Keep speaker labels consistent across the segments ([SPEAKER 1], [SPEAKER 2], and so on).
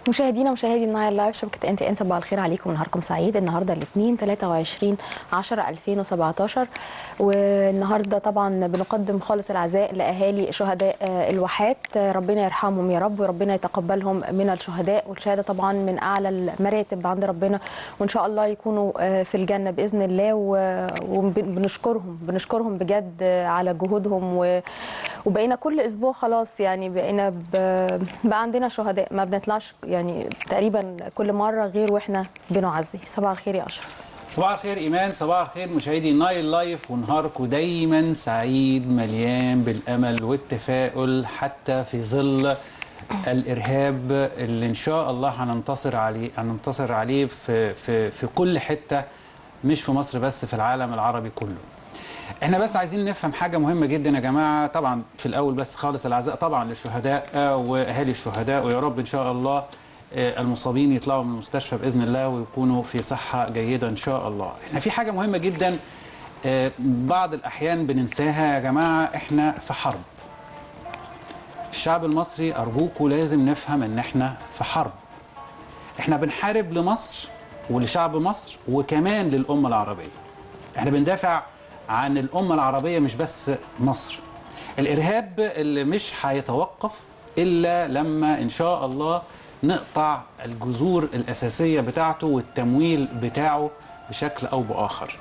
[SPEAKER 1] مشاهدينا ومشاهدي النايل لايف شبكه انت انت صباح الخير عليكم نهاركم سعيد النهارده الاثنين 23 10 2017 والنهارده طبعا بنقدم خالص العزاء لاهالي شهداء الواحات ربنا يرحمهم يا رب وربنا يتقبلهم من الشهداء والشهاده طبعا من اعلى المراتب عند ربنا وان شاء الله يكونوا في الجنه باذن الله وبنشكرهم بنشكرهم بجد على جهودهم وبقينا كل اسبوع خلاص يعني بقينا بقى عندنا شهداء ما بنطلعش يعني تقريبا كل مره غير واحنا بنعزي صباح الخير يا اشرف
[SPEAKER 2] صباح الخير ايمان صباح الخير مشاهدي نايل لايف ونهاركم دايما سعيد مليان بالامل والتفاؤل حتى في ظل الارهاب اللي ان شاء الله هننتصر عليه هننتصر عليه في في في كل حته مش في مصر بس في العالم العربي كله احنا بس عايزين نفهم حاجه مهمه جدا يا جماعه طبعا في الاول بس خالص العزاء طبعا للشهداء واهالي الشهداء ويا رب ان شاء الله المصابين يطلعوا من المستشفى باذن الله ويكونوا في صحه جيده ان شاء الله احنا في حاجه مهمه جدا بعض الاحيان بننساها يا جماعه احنا في حرب الشعب المصري ارجوكوا لازم نفهم ان احنا في حرب احنا بنحارب لمصر ولشعب مصر وكمان للامه العربيه احنا بندافع عن الامه العربيه مش بس مصر الارهاب اللي مش هيتوقف الا لما ان شاء الله نقطع الجذور الاساسيه بتاعته والتمويل بتاعه بشكل او باخر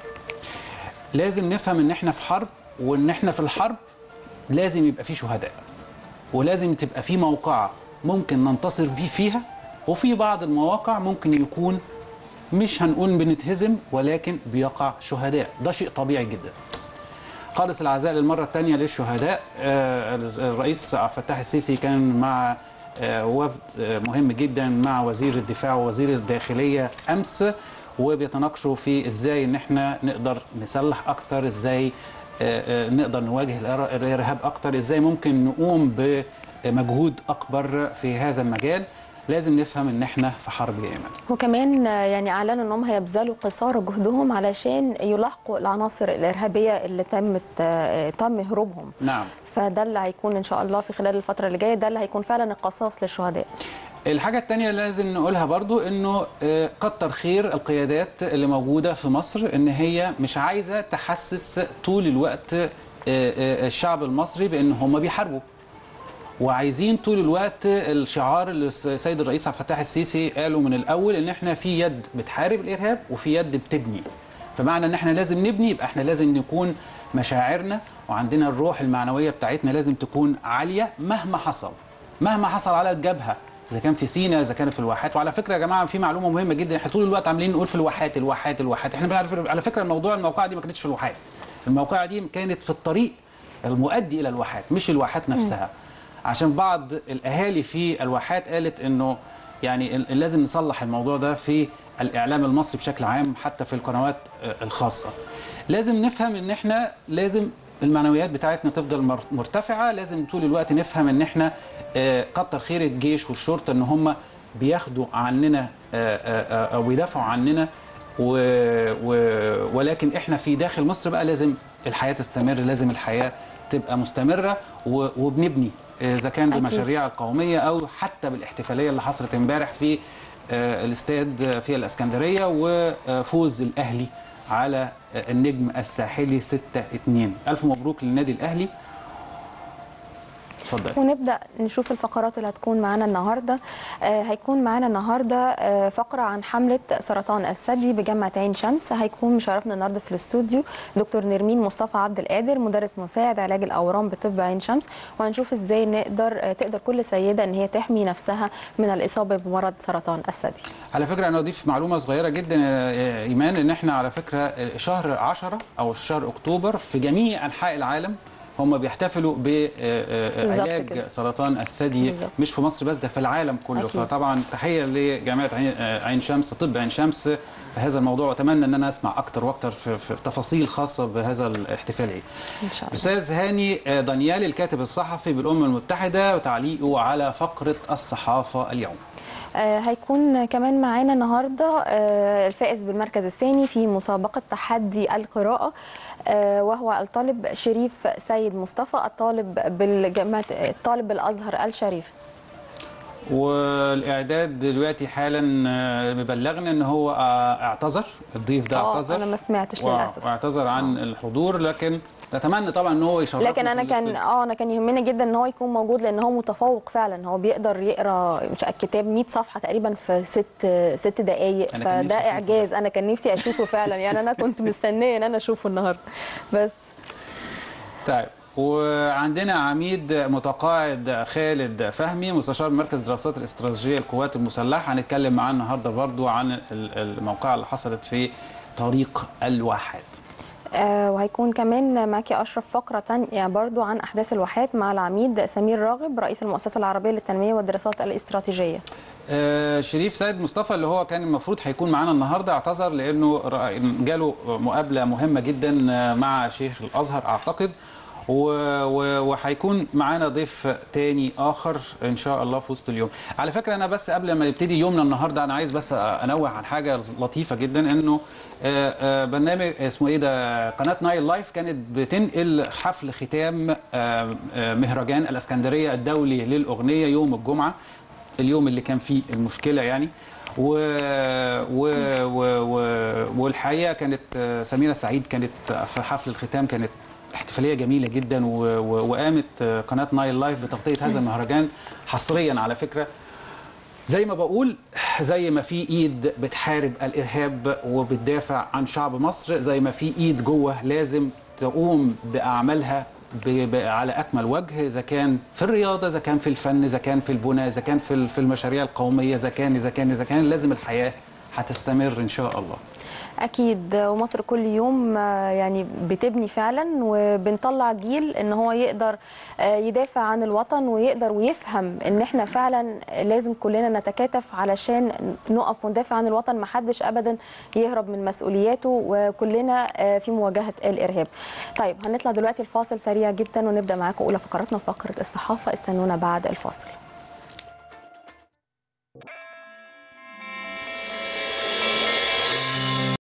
[SPEAKER 2] لازم نفهم ان احنا في حرب وان احنا في الحرب لازم يبقى في شهداء ولازم تبقى في موقعة ممكن ننتصر بيه فيها وفي بعض المواقع ممكن يكون مش هنقول بنتهزم ولكن بيقع شهداء ده شيء طبيعي جدا خالص العزاء للمرة الثانية للشهداء الرئيس عبد الفتاح السيسي كان مع وفد مهم جدا مع وزير الدفاع ووزير الداخلية أمس وبيتناقشوا في ازاي ان احنا نقدر نسلح اكثر ازاي نقدر نواجه الارهاب اكتر ازاي ممكن نقوم بمجهود اكبر في هذا المجال لازم نفهم ان احنا في حرب يا ايمان
[SPEAKER 1] وكمان يعني اعلنوا انهم هيبذلوا قصارى جهدهم علشان يلاحقوا العناصر الارهابيه اللي تمت تم هروبهم
[SPEAKER 2] نعم
[SPEAKER 1] فده اللي هيكون ان شاء الله في خلال الفتره اللي جايه ده اللي هيكون فعلا القصاص للشهداء
[SPEAKER 2] الحاجة الثانية اللي لازم نقولها برضو انه كتر خير القيادات اللي موجودة في مصر ان هي مش عايزة تحسس طول الوقت الشعب المصري بان هم بيحاربوا وعايزين طول الوقت الشعار اللي السيد الرئيس عبد الفتاح السيسي قاله من الاول ان احنا في يد بتحارب الارهاب وفي يد بتبني فمعنى ان احنا لازم نبني يبقى احنا لازم نكون مشاعرنا وعندنا الروح المعنويه بتاعتنا لازم تكون عاليه مهما حصل مهما حصل على الجبهه اذا كان في سينا اذا كان في الواحات وعلى فكره يا جماعه في معلومه مهمه جدا احنا طول الوقت عاملين نقول في الواحات الواحات الواحات احنا بنعرف على فكره الموضوع الموقعه دي ما كانتش في الواحات الموقعه دي كانت في الطريق المؤدي الى الواحات مش الواحات نفسها عشان بعض الاهالي في الواحات قالت انه يعني لازم نصلح الموضوع ده في الاعلام المصري بشكل عام حتى في القنوات الخاصه لازم نفهم ان احنا لازم المعنويات بتاعتنا تفضل مرتفعه لازم طول الوقت نفهم ان احنا كتر خير الجيش والشرطه ان هم بياخدوا عننا او بيدافعوا عننا و و ولكن احنا في داخل مصر بقى لازم الحياه تستمر لازم الحياه تبقى مستمره وبنبني اذا كان بالمشاريع القوميه او حتى بالاحتفاليه اللي حصلت امبارح في الاستاد في الاسكندريه وفوز الاهلي على النجم الساحلي 6 2 الف مبروك للنادي الاهلي
[SPEAKER 1] اتفضل ونبدا نشوف الفقرات اللي هتكون معانا النهارده آه هيكون معانا النهارده آه فقره عن حمله سرطان الثدي بجامعه عين شمس هيكون مشرفنا النهارده في الاستوديو دكتور نرمين مصطفى عبد القادر مدرس مساعد علاج الاورام بطب عين شمس وهنشوف ازاي نقدر آه تقدر كل سيده ان هي تحمي نفسها من الاصابه بمرض سرطان الثدي
[SPEAKER 2] على فكره انا اضيف معلومه صغيره جدا يا ايمان ان احنا على فكره شهر 10 او شهر اكتوبر في جميع انحاء العالم هم بيحتفلوا بعلاج سرطان الثدي بالزبط. مش في مصر بس ده في العالم كله أكيد. فطبعا تحيه لجامعه عين شمس طب عين شمس في هذا الموضوع واتمنى ان انا اسمع اكتر واكتر في, في تفاصيل خاصه بهذا الاحتفال
[SPEAKER 1] ان شاء الله
[SPEAKER 2] استاذ هاني دانيال الكاتب الصحفي بالامم المتحده وتعليقه على فقره الصحافه اليوم
[SPEAKER 1] هيكون كمان معانا النهارده الفائز بالمركز الثاني في مسابقه تحدي القراءه وهو الطالب شريف سيد مصطفى الطالب بالجامعه الطالب بالازهر الشريف
[SPEAKER 2] والاعداد دلوقتي حالا آه، مبلغنا ان هو آه، اعتذر الضيف ده
[SPEAKER 1] اه
[SPEAKER 2] اعتذر
[SPEAKER 1] انا ما سمعتش
[SPEAKER 2] و-
[SPEAKER 1] للاسف
[SPEAKER 2] واعتذر عن الحضور لكن نتمنى طبعا ان هو يشرفنا
[SPEAKER 1] لكن انا
[SPEAKER 2] في
[SPEAKER 1] كان
[SPEAKER 2] الاستوديو.
[SPEAKER 1] اه انا كان يهمني جدا ان هو يكون موجود لان هو متفوق فعلا هو بيقدر يقرا مش الكتاب 100 صفحه تقريبا في ست ست دقائق
[SPEAKER 2] أنا كان
[SPEAKER 1] فده
[SPEAKER 2] نفسي أشوفه
[SPEAKER 1] اعجاز انا كان نفسي اشوفه فعلا يعني انا كنت مستنيه ان انا اشوفه النهارده بس
[SPEAKER 2] طيب وعندنا عميد متقاعد خالد فهمي مستشار مركز دراسات الاستراتيجيه للقوات المسلحه هنتكلم معاه النهارده برضو عن ال- الموقعه اللي حصلت في طريق الواحات
[SPEAKER 1] آه وهيكون كمان معاكي اشرف فقره تانية برضو عن احداث الواحات مع العميد سمير راغب رئيس المؤسسه العربيه للتنميه والدراسات الاستراتيجيه
[SPEAKER 2] آه، شريف سيد مصطفى اللي هو كان المفروض هيكون معانا النهارده اعتذر لانه رأ- جاله مقابله مهمه جدا آه، مع شيخ الازهر اعتقد و- و- وهيكون معانا ضيف تاني اخر ان شاء الله في وسط اليوم على فكره انا بس قبل ما يبتدي يومنا النهارده انا عايز بس انوه عن حاجه لطيفه جدا انه آه، آه، برنامج اسمه ايه ده قناه نايل لايف كانت بتنقل حفل ختام آه، آه، مهرجان الاسكندريه الدولي للاغنيه يوم الجمعه اليوم اللي كان فيه المشكله يعني و... و... و... و... والحقيقه كانت آه، سميره سعيد كانت في حفل الختام كانت احتفاليه جميله جدا و... و... وقامت آه، قناه نايل لايف بتغطيه هذا المهرجان حصريا على فكره زي ما بقول زي ما في ايد بتحارب الارهاب وبتدافع عن شعب مصر زي ما في ايد جوه لازم تقوم باعمالها ب... ب... على اكمل وجه اذا كان في الرياضه اذا كان في الفن اذا كان في البناء اذا كان في ال- في المشاريع القوميه اذا كان اذا كان اذا كان لازم الحياه هتستمر ان شاء الله
[SPEAKER 1] اكيد ومصر كل يوم آه، يعني بتبني فعلا وبنطلع جيل ان هو يقدر آه، يدافع عن الوطن ويقدر ويفهم ان احنا فعلا لازم كلنا نتكاتف علشان نقف وندافع عن الوطن محدش ابدا يهرب من مسؤولياته وكلنا آه، في مواجهه الارهاب. طيب هنطلع دلوقتي الفاصل سريع جدا ونبدا معاكم اولى فقراتنا فقره الصحافه استنونا بعد الفاصل.